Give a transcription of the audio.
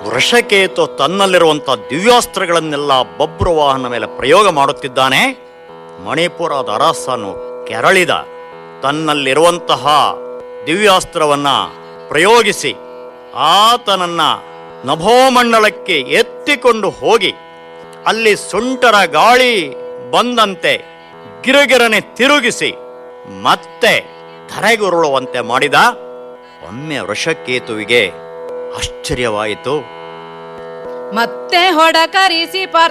ವೃಷಕೇತು ತನ್ನಲ್ಲಿರುವಂಥ ದಿವ್ಯಾಸ್ತ್ರಗಳನ್ನೆಲ್ಲ ಬಬ್ರುವಾಹನ ಮೇಲೆ ಪ್ರಯೋಗ ಮಾಡುತ್ತಿದ್ದಾನೆ ಮಣಿಪುರದ ಅರಸನು ಕೆರಳಿದ ತನ್ನಲ್ಲಿರುವಂತಹ ದಿವ್ಯಾಸ್ತ್ರವನ್ನ ಪ್ರಯೋಗಿಸಿ ಆತನನ್ನ ನಭೋಮಂಡಲಕ್ಕೆ ಎತ್ತಿಕೊಂಡು ಹೋಗಿ ಅಲ್ಲಿ ಸುಂಟರ ಗಾಳಿ ಬಂದಂತೆ ಗಿರಗಿರನೆ ತಿರುಗಿಸಿ ಮತ್ತೆ ಧರೆಗುರುಳುವಂತೆ ಮಾಡಿದ ಒಮ್ಮೆ ವೃಷಕೇತುವಿಗೆ ಆಶ್ಚರ್ಯವಾಯಿತು ಮತ್ತೆ ಹೊಡಕರಿಸಿ ಪಾರ್ಥ